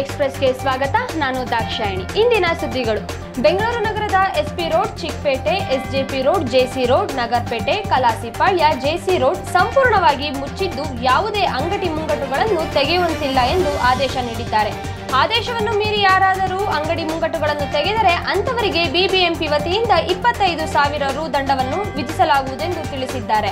ಎಕ್ಸ್ಪ್ರೆಸ್ಗೆ ಸ್ವಾಗತ ನಾನು ದಾಕ್ಷಾಯಣಿ ಇಂದಿನ ಸುದ್ದಿಗಳು ಬೆಂಗಳೂರು ನಗರದ SP road Chickpet SJP road JC road Nagarthpet Kalasipalya JC road ಸಂಪೂರ್ಣವಾಗಿ ಮುಚ್ಚಿದ್ದು ಯಾವುದೇ ಅಂಗಡಿ ಮುಂಗಟ್ಟುಗಳನ್ನು ತೆಗೆಯುವಂತಿಲ್ಲ ಎಂದು ಆದೇಶ ನೀಡಿದ್ದಾರೆ ಆದೇಶವನ್ನು ಮೀರಿ ಯಾರಾದರೂ ಅಂಗಡಿ ಮುಂಗಟ್ಟುಗಳನ್ನು ತೆಗೆದರೆ ಅಂತವರಿಗೆ ಬಿಬಿಎಂಪಿ ವತಿಯಿಂದ ಇಪ್ಪತ್ತೈದು ಸಾವಿರ ರು ದಂಡವನ್ನು ವಿಧಿಸಲಾಗುವುದೆಂದು ತಿಳಿಸಿದ್ದಾರೆ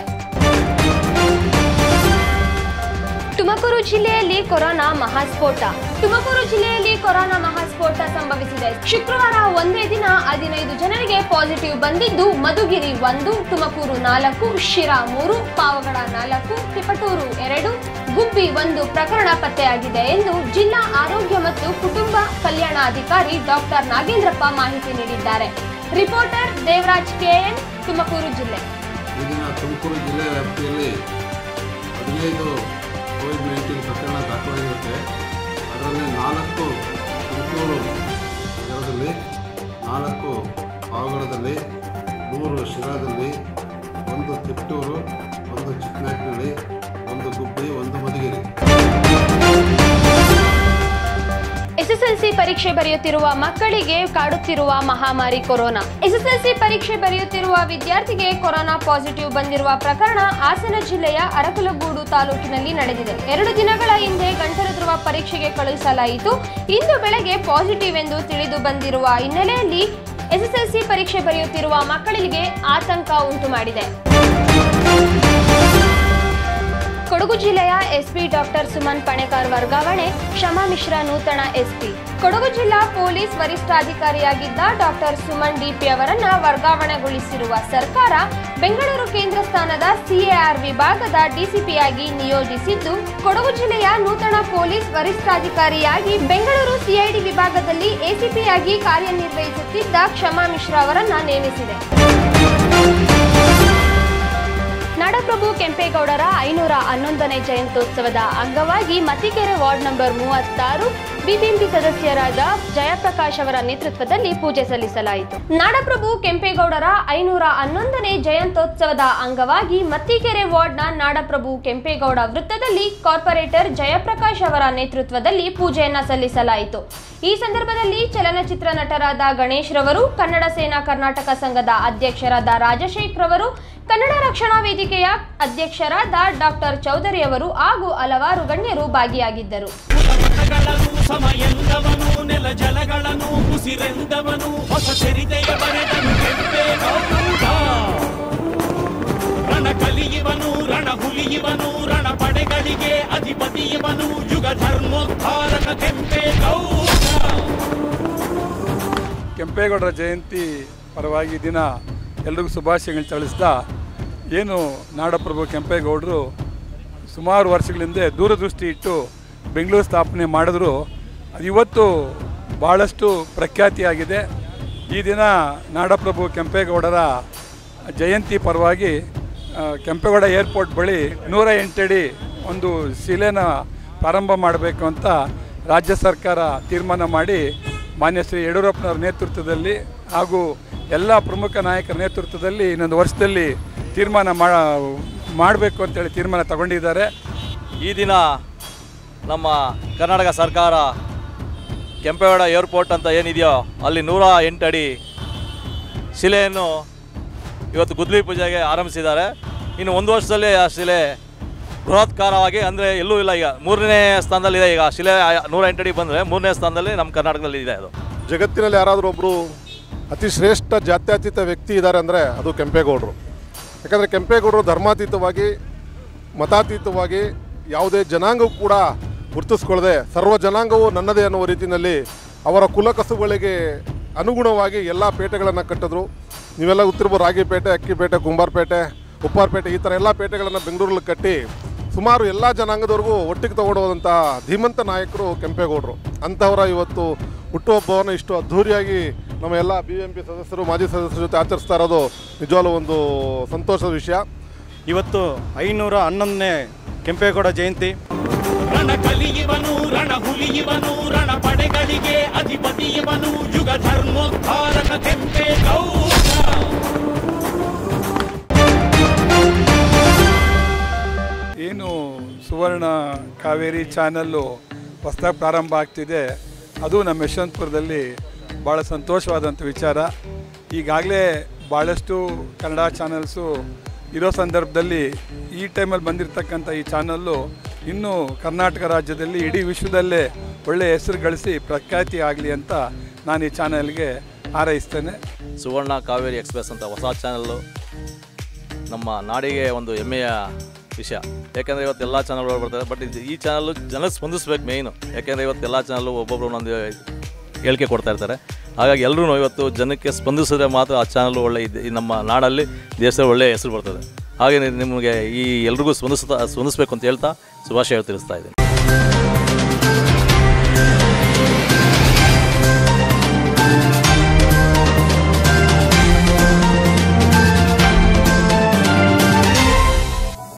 ತುಮಕೂರು ಜಿಲ್ಲೆಯಲ್ಲಿ ಕೊರೋನಾ ಮಹಾಸ್ಫೋಟ ತುಮಕೂರು ಜಿಲ್ಲೆಯಲ್ಲಿ ಕೊರೋನಾ ಮಹಾಸ್ಫೋಟ ಸಂಭವಿಸಿದೆ ಶುಕ್ರವಾರ ಒಂದೇ ದಿನ ಹದಿನೈದು ಜನರಿಗೆ ಪಾಸಿಟಿವ್ ಬಂದಿದ್ದು ಮಧುಗಿರಿ ಒಂದು ತುಮಕೂರು ನಾಲ್ಕು ಶಿರಾ ಮೂರು ಪಾವಗಡ ನಾಲ್ಕು ತಿಪಟೂರು ಎರಡು ಗುಬ್ಬಿ ಒಂದು ಪ್ರಕರಣ ಪತ್ತೆಯಾಗಿದೆ ಎಂದು ಜಿಲ್ಲಾ ಆರೋಗ್ಯ ಮತ್ತು ಕುಟುಂಬ ಕಲ್ಯಾಣಾಧಿಕಾರಿ ಡಾಕ್ಟರ್ ನಾಗೇಂದ್ರಪ್ಪ ಮಾಹಿತಿ ನೀಡಿದ್ದಾರೆ ರಿಪೋರ್ಟರ್ ದೇವರಾಜ್ ಕೆಎನ್ ತುಮಕೂರು ಜಿಲ್ಲೆ ಈ ದಿನ ತುಮಕೂರು ಜಿಲ್ಲೆ ವ್ಯಾಪ್ತಿಯಲ್ಲಿ ಹದಿನೈದು ಕೋವಿಡ್ ನೈನ್ಟೀನ್ ಪ್ರಕರಣ ದಾಖಲಾಗಿರುತ್ತೆ ಅದರಲ್ಲಿ ನಾಲ್ಕು ತುಮಕೂರು ನಗರದಲ್ಲಿ ನಾಲ್ಕು ಪಾವಗಡದಲ್ಲಿ ಮೂರು ಶಿರಾದಲ್ಲಿ ಒಂದು ತಿಪ್ಟೂರು ಒಂದು ಚಿಕ್ಕನಾಯಕನಹಳ್ಳಿ ಒಂದು ಗುಬ್ಬಿ ಒಂದು ಮಧುಗಿರಿ ಎಸ್ಎಸ್ಎಲ್ಸಿ ಪರೀಕ್ಷೆ ಬರೆಯುತ್ತಿರುವ ಮಕ್ಕಳಿಗೆ ಕಾಡುತ್ತಿರುವ ಮಹಾಮಾರಿ ಕೊರೋನಾ ಎಸ್ಎಸ್ಎಲ್ಸಿ ಪರೀಕ್ಷೆ ಬರೆಯುತ್ತಿರುವ ವಿದ್ಯಾರ್ಥಿಗೆ ಕೊರೋನಾ ಪಾಸಿಟಿವ್ ಬಂದಿರುವ ಪ್ರಕರಣ ಹಾಸನ ಜಿಲ್ಲೆಯ ಅರಕಲಗೂಡು ತಾಲೂಕಿನಲ್ಲಿ ನಡೆದಿದೆ ಎರಡು ದಿನಗಳ ಹಿಂದೆ ಗಂಟಲು ಧ್ರುವ ಪರೀಕ್ಷೆಗೆ ಕಳುಹಿಸಲಾಯಿತು ಇಂದು ಬೆಳಗ್ಗೆ ಪಾಸಿಟಿವ್ ಎಂದು ತಿಳಿದು ಬಂದಿರುವ ಹಿನ್ನೆಲೆಯಲ್ಲಿ ಎಸ್ಎಸ್ಎಲ್ಸಿ ಪರೀಕ್ಷೆ ಬರೆಯುತ್ತಿರುವ ಮಕ್ಕಳಿಗೆ ಆತಂಕ ಉಂಟು ಮಾಡಿದೆ ಕೊಡಗು ಜಿಲ್ಲೆಯ ಎಸ್ಪಿ ಡಾಕ್ಟರ್ ಸುಮನ್ ಪಣೆಕಾರ್ ವರ್ಗಾವಣೆ ಶಮಾ ಮಿಶ್ರಾ ನೂತನ ಎಸ್ಪಿ ಕೊಡಗು ಜಿಲ್ಲಾ ಪೊಲೀಸ್ ವರಿಷ್ಠಾಧಿಕಾರಿಯಾಗಿದ್ದ ಡಾಕ್ಟರ್ ಸುಮನ್ ಡಿಪಿ ಅವರನ್ನ ವರ್ಗಾವಣೆಗೊಳಿಸಿರುವ ಸರ್ಕಾರ ಬೆಂಗಳೂರು ಕೇಂದ್ರ ಸ್ಥಾನದ ಸಿಎಆರ್ ವಿಭಾಗದ ಡಿಸಿಪಿಯಾಗಿ ನಿಯೋಜಿಸಿದ್ದು ಕೊಡಗು ಜಿಲ್ಲೆಯ ನೂತನ ಪೊಲೀಸ್ ವರಿಷ್ಠಾಧಿಕಾರಿಯಾಗಿ ಬೆಂಗಳೂರು ಸಿಐಡಿ ವಿಭಾಗದಲ್ಲಿ ಎಸಿಪಿಯಾಗಿ ಕಾರ್ಯನಿರ್ವಹಿಸುತ್ತಿದ್ದ ಕ್ಷಮಾ ಮಿಶ್ರಾ ಅವರನ್ನ ನೇಮಿಸಿದೆ ನಾಡಪ್ರಭು ಕೆಂಪೇಗೌಡರ ಐನೂರ ಹನ್ನೊಂದನೇ ಜಯಂತ್ಯೋತ್ಸವದ ಅಂಗವಾಗಿ ಮತಿಕೆರೆ ವಾರ್ಡ್ ನಂಬರ್ ಮೂವತ್ತಾರು ಬಿಬಿಎಂಪಿ ಸದಸ್ಯರಾದ ಜಯಪ್ರಕಾಶ್ ಅವರ ನೇತೃತ್ವದಲ್ಲಿ ಪೂಜೆ ಸಲ್ಲಿಸಲಾಯಿತು ನಾಡಪ್ರಭು ಕೆಂಪೇಗೌಡರ ಐನೂರ ಹನ್ನೊಂದನೇ ಜಯಂತ್ಯೋತ್ಸವದ ಅಂಗವಾಗಿ ಮತ್ತಿಕೆರೆ ವಾರ್ಡ್ನ ನಾಡಪ್ರಭು ಕೆಂಪೇಗೌಡ ವೃತ್ತದಲ್ಲಿ ಕಾರ್ಪೊರೇಟರ್ ಜಯಪ್ರಕಾಶ್ ಅವರ ನೇತೃತ್ವದಲ್ಲಿ ಪೂಜೆಯನ್ನ ಸಲ್ಲಿಸಲಾಯಿತು ಈ ಸಂದರ್ಭದಲ್ಲಿ ಚಲನಚಿತ್ರ ನಟರಾದ ಗಣೇಶ್ ರವರು ಕನ್ನಡ ಸೇನಾ ಕರ್ನಾಟಕ ಸಂಘದ ಅಧ್ಯಕ್ಷರಾದ ರಾಜಶೇಖರ್ ರವರು ಕನ್ನಡ ರಕ್ಷಣಾ ವೇದಿಕೆಯ ಅಧ್ಯಕ್ಷರಾದ ಡಾಕ್ಟರ್ ಚೌಧರಿ ಅವರು ಹಾಗೂ ಹಲವಾರು ಗಣ್ಯರು ಭಾಗಿಯಾಗಿದ್ದರು ಮತಗಳನ್ನು ಸಮಯಂದವನು ನೆಲ ಜಲಗಳನ್ನು ಉಸಿರೆಂದವನು ಹೊಸ ಚರಿತೆಯ ಬರೆದನು ಕೆಂಪೇಗೌಡ ರಣ ಕಲಿಯುವನು ರಣ ಹುಲಿಯುವನು ರಣ ಪಡೆಗಳಿಗೆ ಅಧಿಪತಿಯವನು ಯುಗ ಧರ್ಮೋದ್ಧಾರಕ ಕೆಂಪೇಗೌಡ ಕೆಂಪೇಗೌಡರ ಜಯಂತಿ ಪರವಾಗಿ ಈ ದಿನ ಎಲ್ರಿಗೂ ಶುಭಾಶಯಗಳು ತಿಳಿಸ್ತಾ ಏನು ನಾಡಪ್ರಭು ಕೆಂಪೇಗೌಡರು ಸುಮಾರು ವರ್ಷಗಳಿಂದ ದೂರದೃಷ್ಟಿ ಇಟ್ಟು ಬೆಂಗಳೂರು ಸ್ಥಾಪನೆ ಮಾಡಿದ್ರು ಅದು ಇವತ್ತು ಭಾಳಷ್ಟು ಪ್ರಖ್ಯಾತಿಯಾಗಿದೆ ಈ ದಿನ ನಾಡಪ್ರಭು ಕೆಂಪೇಗೌಡರ ಜಯಂತಿ ಪರವಾಗಿ ಆ, ಕೆಂಪೇಗೌಡ ಏರ್ಪೋರ್ಟ್ ಬಳಿ ನೂರ ಎಂಟಡಿ ಒಂದು ಶಿಲೆನ ಪ್ರಾರಂಭ ಮಾಡಬೇಕು ಅಂತ ರಾಜ್ಯ ಸರ್ಕಾರ ತೀರ್ಮಾನ ಮಾಡಿ ಮಾನ್ಯ ಶ್ರೀ ಯಡಿಯೂರಪ್ಪನವರ ನೇತೃತ್ವದಲ್ಲಿ ಹಾಗೂ ಎಲ್ಲ ಪ್ರಮುಖ ನಾಯಕರ ನೇತೃತ್ವದಲ್ಲಿ ಇನ್ನೊಂದು ವರ್ಷದಲ್ಲಿ ತೀರ್ಮಾನ ಮಾ ಮಾಡಬೇಕು ಅಂತೇಳಿ ತೀರ್ಮಾನ ತಗೊಂಡಿದ್ದಾರೆ ಈ ದಿನ ನಮ್ಮ ಕರ್ನಾಟಕ ಸರ್ಕಾರ ಕೆಂಪೇಗೌಡ ಏರ್ಪೋರ್ಟ್ ಅಂತ ಏನಿದೆಯೋ ಅಲ್ಲಿ ನೂರ ಎಂಟು ಅಡಿ ಶಿಲೆಯನ್ನು ಇವತ್ತು ಗುದ್ಲಿ ಪೂಜೆಗೆ ಆರಂಭಿಸಿದ್ದಾರೆ ಇನ್ನು ಒಂದು ವರ್ಷದಲ್ಲಿ ಆ ಶಿಲೆ ಬೃಹತ್ಕಾರವಾಗಿ ಅಂದರೆ ಎಲ್ಲೂ ಇಲ್ಲ ಈಗ ಮೂರನೇ ಸ್ಥಾನದಲ್ಲಿದೆ ಈಗ ಶಿಲೆ ಆ- ನೂರ ಎಂಟು ಅಡಿ ಬಂದರೆ ಮೂರನೇ ಸ್ಥಾನದಲ್ಲಿ ನಮ್ಮ ಕರ್ನಾಟಕದಲ್ಲಿ ಇದೆ ಅದು ಜಗತ್ತಿನಲ್ಲಿ ಯಾರಾದರೂ ಒಬ್ಬರು ಅತಿ ಶ್ರೇಷ್ಠ ಜಾತ್ಯತೀತ ವ್ಯಕ್ತಿ ಇದ್ದಾರೆ ಅಂದರೆ ಅದು ಕೆಂಪೇಗೌಡರು ಯಾಕಂದರೆ ಕೆಂಪೇಗೌಡರು ಧರ್ಮಾತೀತವಾಗಿ ಮತಾತೀತವಾಗಿ ಯಾವುದೇ ಜನಾಂಗವೂ ಕೂಡ ಗುರುತಿಸ್ಕೊಳ್ಳದೆ ಸರ್ವ ಜನಾಂಗವು ನನ್ನದೇ ಅನ್ನುವ ರೀತಿಯಲ್ಲಿ ಅವರ ಕುಲಕಸುಗಳಿಗೆ ಅನುಗುಣವಾಗಿ ಎಲ್ಲ ಪೇಟೆಗಳನ್ನು ಕಟ್ಟಿದ್ರು ನೀವೆಲ್ಲ ಗೊತ್ತಿರ್ಬೋದು ರಾಗಿಪೇಟೆ ಅಕ್ಕಿಪೇಟೆ ಕುಂಬಾರಪೇಟೆ ಉಪ್ಪಾರಪೇಟೆ ಈ ಥರ ಎಲ್ಲ ಪೇಟೆಗಳನ್ನು ಬೆಂಗಳೂರಲ್ಲಿ ಕಟ್ಟಿ ಸುಮಾರು ಎಲ್ಲ ಜನಾಂಗದವ್ರಿಗೂ ಒಟ್ಟಿಗೆ ತಗೊಂಡು ಹೋದಂಥ ಧೀಮಂತ ನಾಯಕರು ಕೆಂಪೇಗೌಡರು ಅಂಥವರ ಇವತ್ತು ಹುಟ್ಟುಹಬ್ಬವನ್ನು ಇಷ್ಟು ಅದ್ಧೂರಿಯಾಗಿ ನಮ್ಮ ಎಲ್ಲ ಬಿ ಎಂ ಪಿ ಸದಸ್ಯರು ಮಾಜಿ ಸದಸ್ಯರ ಜೊತೆ ಆಚರಿಸ್ತಾ ಇರೋದು ನಿಜವಾಗ್ಲೂ ಒಂದು ಸಂತೋಷದ ವಿಷಯ ಇವತ್ತು ಐನೂರ ಹನ್ನೊಂದನೇ ಕೆಂಪೇಗೌಡ ಜಯಂತಿ ರಣ ಕಲಿಯುವನು ರಣ ಹುಲಿಯುವನು ರಣ ಪಡೆಗಳಿಗೆ ಅಧಿಪತಿಯವನು ಯುಗ ಧರ್ಮೋದ್ಧಾರಕ ಕೆಂಪೇಗೌಡ ಏನು ಸುವರ್ಣ ಕಾವೇರಿ ಚಾನಲ್ಲು ಹೊಸದಾಗಿ ಪ್ರಾರಂಭ ಆಗ್ತಿದೆ ಅದು ನಮ್ಮ ಯಶವಂತಪುರದಲ್ಲಿ ಭಾಳ ಸಂತೋಷವಾದಂಥ ವಿಚಾರ ಈಗಾಗಲೇ ಭಾಳಷ್ಟು ಕನ್ನಡ ಚಾನಲ್ಸು ಇರೋ ಸಂದರ್ಭದಲ್ಲಿ ಈ ಟೈಮಲ್ಲಿ ಬಂದಿರತಕ್ಕಂಥ ಈ ಚಾನಲ್ಲು ಇನ್ನೂ ಕರ್ನಾಟಕ ರಾಜ್ಯದಲ್ಲಿ ಇಡೀ ವಿಶ್ವದಲ್ಲೇ ಒಳ್ಳೆಯ ಹೆಸರು ಗಳಿಸಿ ಪ್ರಖ್ಯಾತಿ ಆಗಲಿ ಅಂತ ನಾನು ಈ ಚಾನಲ್ಗೆ ಹಾರೈಸ್ತೇನೆ ಸುವರ್ಣ ಕಾವೇರಿ ಎಕ್ಸ್ಪ್ರೆಸ್ ಅಂತ ಹೊಸ ಚಾನಲ್ಲು ನಮ್ಮ ನಾಡಿಗೆ ಒಂದು ಹೆಮ್ಮೆಯ ವಿಷಯ ಯಾಕೆಂದರೆ ಇವತ್ತು ಎಲ್ಲ ಚಾನಲ್ಗಳು ಬರ್ತಾರೆ ಬಟ್ ಇದು ಈ ಚಾನಲ್ಲು ಜನ ಸ್ಪಂದಿಸ್ಬೇಕು ಮೇಯ್ನು ಯಾಕೆಂದರೆ ಇವತ್ತು ಎಲ್ಲ ಚಾನಲ್ಲು ಒಬ್ಬೊಬ್ಬರು ಒಂದೊಂದು ಹೇಳಿಕೆ ಕೊಡ್ತಾ ಇರ್ತಾರೆ ಹಾಗಾಗಿ ಎಲ್ಲರೂ ಇವತ್ತು ಜನಕ್ಕೆ ಸ್ಪಂದಿಸಿದ್ರೆ ಮಾತ್ರ ಆ ಚಾನಲ್ ಒಳ್ಳೆ ಇದೆ ಈ ನಮ್ಮ ನಾಡಲ್ಲಿ ದೇಶದಲ್ಲಿ ಒಳ್ಳೆಯ ಹೆಸರು ಬರ್ತದೆ ಹಾಗೆ ನಿಮಗೆ ಈ ಎಲ್ರಿಗೂ ಸ್ಪಂದಿಸ್ತಾ ಸ್ಪಂದಿಸ್ಬೇಕು ಅಂತ ಹೇಳ್ತಾ ಶುಭಾಶಯ ತಿಳಿಸ್ತಾ ಇದ್ದೀನಿ